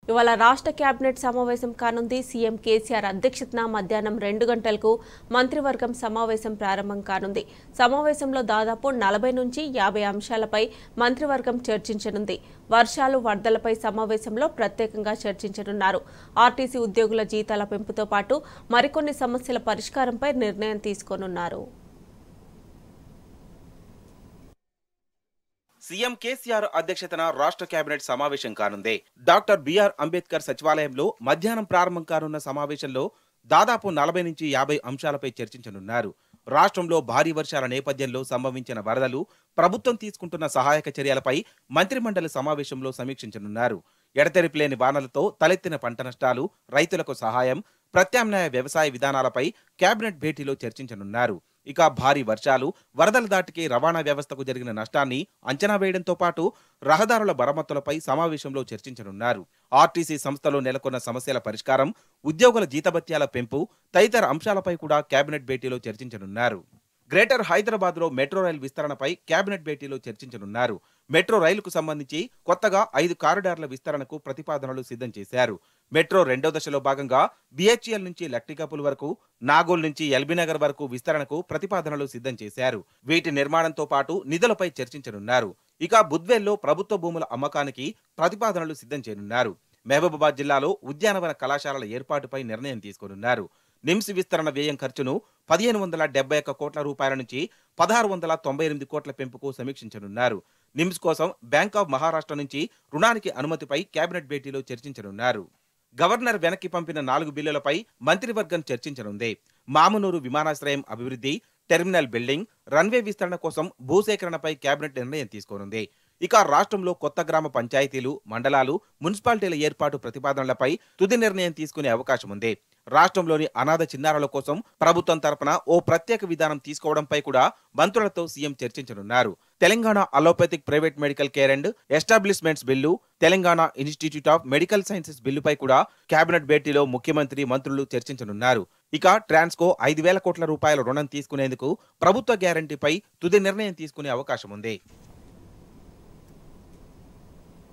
ఇవాళ రాష్ట్ర కేబినెట్ సమావేశం కానుంది సీఎం కేసీఆర్ అధ్యక్షతన మధ్యాహ్నం రెండు గంటలకు మంత్రివర్గం సమావేశం ప్రారంభం కానుంది సమావేశంలో దాదాపు నలభై నుంచి యాభై అంశాలపై మంత్రివర్గం చర్చించనుంది వర్షాలు వరదలపై సమావేశంలో ప్రత్యేకంగా చర్చించనున్నారు ఆర్టీసీ ఉద్యోగుల జీతాల పెంపుతో పాటు మరికొన్ని సమస్యల పరిష్కారంపై నిర్ణయం తీసుకోనున్నారు సీఎం కేసీఆర్ అధ్యక్షతన రాష్ట్ర కేబినెట్ సమావేశం కానుంది డాక్టర్ బిఆర్ అంబేద్కర్ సచివాలయంలో మధ్యాహ్నం ప్రారంభం కానున్న సమావేశంలో దాదాపు నలభై నుంచి యాభై అంశాలపై చర్చించనున్నారు రాష్ట్రంలో భారీ వర్షాల నేపథ్యంలో సంభవించిన వరదలు ప్రభుత్వం తీసుకుంటున్న సహాయక చర్యలపై మంత్రిమండలి సమావేశంలో సమీక్షించనున్నారు ఎడతెరిపి లేని వానలతో తలెత్తిన పంట నష్టాలు రైతులకు సహాయం ప్రత్యామ్నాయ వ్యవసాయ విధానాలపై కేబినెట్ భేటీలో చర్చించనున్నారు ఇక భారీ వర్షాలు వరదల దాటికి రవాణా వ్యవస్థకు జరిగిన నష్టాన్ని అంచనా వేయడంతో పాటు రహదారుల మరమ్మతులపై సమావేశంలో చర్చించనున్నారు ఆర్టీసీ సంస్థలో నెలకొన్న సమస్యల పరిష్కారం ఉద్యోగుల జీతభత్యాల పెంపు తదితర అంశాలపై కూడా కేబినెట్ భేటీలో చర్చించనున్నారు గ్రేటర్ హైదరాబాద్ లో మెట్రో రైల్ విస్తరణపై కేబినెట్ భేటీలో చర్చించనున్నారు మెట్రో రైలుకు సంబంధించి కొత్తగా ఐదు కారిడార్ల విస్తరణకు ప్రతిపాదనలు సిద్ధం చేశారు మెట్రో రెండో దశలో భాగంగా బిహెచ్ఎల్ నుంచి లక్టికపుల్ వరకు నాగోల్ నుంచి ఎల్బీనగర్ వరకు విస్తరణకు ప్రతిపాదనలు సిద్ధం చేశారు వీటి నిర్మాణంతో పాటు నిధులపై చర్చించనున్నారు ఇక బుద్వేల్లో ప్రభుత్వ భూముల అమ్మకానికి ప్రతిపాదనలు సిద్ధం చేయనున్నారు మహబూబాబాద్ జిల్లాలో ఉద్యానవన కళాశాలల ఏర్పాటుపై నిర్ణయం తీసుకోనున్నారు నిమ్స్ విస్తరణ వ్యయం ఖర్చును పదిహేను వందల డెబ్బై ఒక్క కోట్ల రూపాయల నుంచి పదహారు వందల తొంభై ఎనిమిది కోట్ల పెంపుకు సమీక్షించనున్నారు నిమ్స్ కోసం బ్యాంక్ ఆఫ్ మహారాష్ట్ర నుంచి రుణానికి అనుమతిపై కేబినెట్ భేటీలో చర్చించనున్నారు గవర్నర్ వెనక్కి పంపిన నాలుగు బిల్లులపై మంత్రివర్గం చర్చించనుంది మామునూరు విమానాశ్రయం అభివృద్ధి టెర్మినల్ బిల్డింగ్ రన్వే విస్తరణ కోసం భూసేకరణపై కేబినెట్ నిర్ణయం తీసుకోనుంది ఇక రాష్ట్రంలో కొత్త గ్రామ పంచాయతీలు మండలాలు మున్సిపాలిటీల ఏర్పాటు ప్రతిపాదనలపై తుది నిర్ణయం తీసుకునే అవకాశం ఉంది రాష్ట్రంలోని అనాథ చిన్నారుల కోసం ప్రభుత్వం తరపున ఓ ప్రత్యేక విధానం తీసుకోవడంపై కూడా మంత్రులతో సీఎం చర్చించనున్నారు Telangana allopathic private medical care and establishments bill Telangana institute of medical sciences బిల్లుపై కూడా కేబినెట్ భేటీలో ముఖ్యమంత్రి మంత్రులు చర్చించనున్నారు ఇక ట్రాన్స్కో ఐదు వేల కోట్ల రూపాయల రుణం తీసుకునేందుకు ప్రభుత్వ గ్యారంటీపై తుది నిర్ణయం తీసుకునే అవకాశం ఉంది